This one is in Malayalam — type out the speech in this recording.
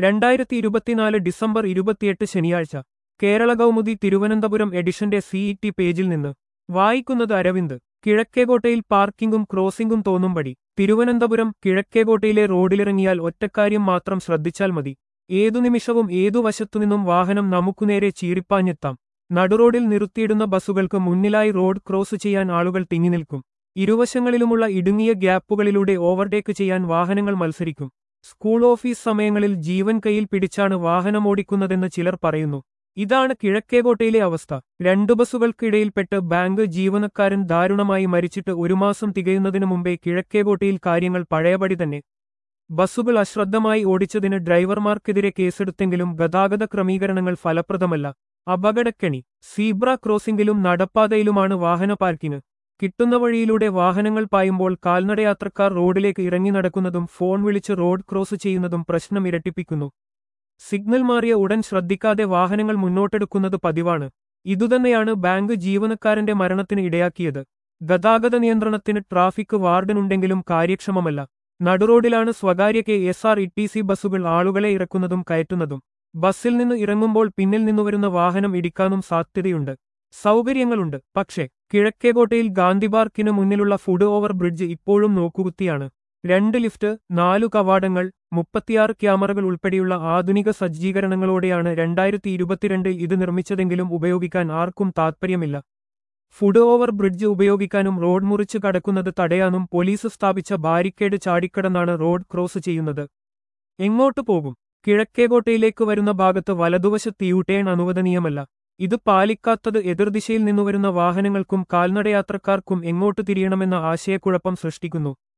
രണ്ടായിരത്തി ഇരുപത്തിനാല് ഡിസംബർ ഇരുപത്തിയെട്ട് ശനിയാഴ്ച കേരള കൗമുദി തിരുവനന്തപുരം എഡിഷന്റെ സിഇടി പേജിൽ നിന്ന് വായിക്കുന്നത് അരവിന്ദ് കിഴക്കേകോട്ടയിൽ പാർക്കിംഗും ക്രോസിംഗും തോന്നുംപടി തിരുവനന്തപുരം കിഴക്കേകോട്ടയിലെ റോഡിലിറങ്ങിയാൽ ഒറ്റക്കാര്യം മാത്രം ശ്രദ്ധിച്ചാൽ മതി ഏതു നിമിഷവും ഏതു വശത്തുനിന്നും വാഹനം നമുക്കുനേരെ ചീറിപ്പാഞ്ഞെത്താം നടുറോഡിൽ നിർത്തിയിടുന്ന ബസ്സുകൾക്ക് മുന്നിലായി റോഡ് ക്രോസ് ചെയ്യാൻ ആളുകൾ തിങ്ങിനിൽക്കും ഇരുവശങ്ങളിലുമുള്ള ഇടുങ്ങിയ ഗ്യാപ്പുകളിലൂടെ ഓവർടേക്ക് ചെയ്യാൻ വാഹനങ്ങൾ മത്സരിക്കും സ്കൂൾ ഓഫീസ് സമയങ്ങളിൽ ജീവൻ കയ്യിൽ പിടിച്ചാണ് വാഹനമോടിക്കുന്നതെന്ന് ചിലർ പറയുന്നു ഇതാണ് കിഴക്കേകോട്ടയിലെ അവസ്ഥ രണ്ടു ബസ്സുകൾക്കിടയിൽപ്പെട്ട് ബാങ്ക് ജീവനക്കാരൻ ദാരുണമായി മരിച്ചിട്ട് ഒരു മാസം തികയുന്നതിനു മുമ്പേ കിഴക്കേകോട്ടയിൽ കാര്യങ്ങൾ പഴയപടി തന്നെ ബസ്സുകൾ അശ്രദ്ധമായി ഓടിച്ചതിന് ഡ്രൈവർമാർക്കെതിരെ കേസെടുത്തെങ്കിലും ഗതാഗത ക്രമീകരണങ്ങൾ ഫലപ്രദമല്ല അപകടക്കെണി സീബ്ര ക്രോസിംഗിലും നടപ്പാതയിലുമാണ് വാഹന പാർക്കിംഗ് കിട്ടുന്ന വഴിയിലൂടെ വാഹനങ്ങൾ പായുമ്പോൾ കാൽനടയാത്രക്കാർ റോഡിലേക്ക് ഇറങ്ങി നടക്കുന്നതും ഫോൺ വിളിച്ച് റോഡ് ക്രോസ് ചെയ്യുന്നതും പ്രശ്നം ഇരട്ടിപ്പിക്കുന്നു സിഗ്നൽ മാറിയ ഉടൻ ശ്രദ്ധിക്കാതെ വാഹനങ്ങൾ മുന്നോട്ടെടുക്കുന്നത് പതിവാണ് ഇതുതന്നെയാണ് ബാങ്ക് ജീവനക്കാരന്റെ മരണത്തിന് ഇടയാക്കിയത് ഗതാഗത നിയന്ത്രണത്തിന് ട്രാഫിക് വാർഡനുണ്ടെങ്കിലും കാര്യക്ഷമമല്ല നടുറോഡിലാണ് സ്വകാര്യ K S R E T C ബസ്സുകൾ ആളുകളെ ഇറക്കുന്നതും കയറ്റുന്നതും ബസ്സിൽ നിന്ന് ഇറങ്ങുമ്പോൾ പിന്നിൽ നിന്നുവരുന്ന വാഹനം ഇടിക്കാനും സാധ്യതയുണ്ട് സൗകര്യങ്ങളുണ്ട് പക്ഷേ കിഴക്കേകോട്ടയിൽ ഗാന്ധി പാർക്കിന് മുന്നിലുള്ള ഫുഡ് ഓവർ ബ്രിഡ്ജ് ഇപ്പോഴും നോക്കുകുത്തിയാണ് രണ്ട് ലിഫ്റ്റ് നാലു കവാടങ്ങൾ മുപ്പത്തിയാറ് ക്യാമറകൾ ഉൾപ്പെടെയുള്ള ആധുനിക സജ്ജീകരണങ്ങളോടെയാണ് രണ്ടായിരത്തി ഇരുപത്തിരണ്ടിൽ ഇത് നിർമ്മിച്ചതെങ്കിലും ഉപയോഗിക്കാൻ ആർക്കും താൽപ്പര്യമില്ല ഫുഡ് ഓവർ ബ്രിഡ്ജ് ഉപയോഗിക്കാനും റോഡ് മുറിച്ച് കടക്കുന്നത് തടയാനും പോലീസ് സ്ഥാപിച്ച ബാരിക്കേഡ് ചാടിക്കടന്നാണ് റോഡ് ക്രോസ് ചെയ്യുന്നത് എങ്ങോട്ടു പോകും കിഴക്കേകോട്ടയിലേക്ക് വരുന്ന ഭാഗത്ത് വലതുവശത്ത് യൂട്ടേൺ അനുവദനീയമല്ല ഇത് പാലിക്കാത്തത് എതിർദിശയിൽ നിന്നുവരുന്ന വാഹനങ്ങൾക്കും കാൽനടയാത്രക്കാർക്കും എങ്ങോട്ട് തിരിയണമെന്ന ആശയക്കുഴപ്പം സൃഷ്ടിക്കുന്നു